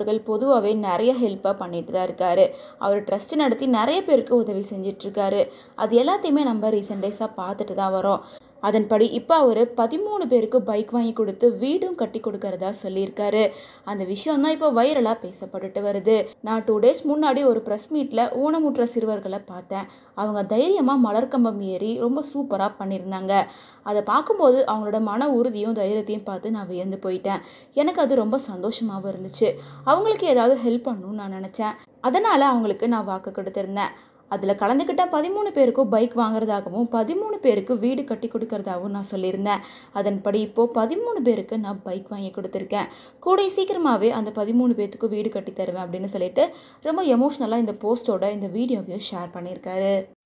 அவர்கள் பொதுவாகவே நிறைய ஹெல்ப்பாக பண்ணிட்டு தான் இருக்காரு அவர் ட்ரஸ்ட் நடத்தி நிறைய பேருக்கு உதவி செஞ்சிட்ருக்காரு அது எல்லாத்தையுமே நம்ம ரீசெண்ட் டேஸாக பார்த்துட்டு தான் வரோம் அதன்படி இப்போ அவர் பதிமூணு பேருக்கு பைக் வாங்கி கொடுத்து வீடும் கட்டி கொடுக்கறதா சொல்லியிருக்காரு அந்த விஷயம் தான் இப்போ வைரலாக பேசப்பட்டுட்டு வருது நான் டூ டேஸ் முன்னாடி ஒரு ப்ரெஸ் மீட்டில் ஊனமுற்ற சிறுவர்களை பார்த்தேன் அவங்க தைரியமாக மலர்கம்பம் ஏறி ரொம்ப சூப்பராக பண்ணியிருந்தாங்க அதை பார்க்கும்போது அவங்களோட மன உறுதியும் தைரியத்தையும் பார்த்து நான் வியந்து போயிட்டேன் எனக்கு அது ரொம்ப சந்தோஷமாகவும் இருந்துச்சு அவங்களுக்கு ஏதாவது ஹெல்ப் பண்ணணும்னு நான் நினச்சேன் அதனால் அவங்களுக்கு நான் வாக்கு கொடுத்துருந்தேன் அதில் கலந்துக்கிட்ட பதிமூணு பேருக்கும் பைக் வாங்குறதாகவும் பதிமூணு பேருக்கு வீடு கட்டி கொடுக்கறதாகவும் நான் சொல்லியிருந்தேன் அதன்படி இப்போது பதிமூணு பேருக்கு நான் பைக் வாங்கி கொடுத்துருக்கேன் கூடிய சீக்கிரமாகவே அந்த பதிமூணு பேர்த்துக்கும் வீடு கட்டி தருவேன் அப்படின்னு சொல்லிட்டு ரொம்ப எமோஷ்னலாக இந்த போஸ்ட்டோட இந்த வீடியோவையும் ஷேர் பண்ணியிருக்காரு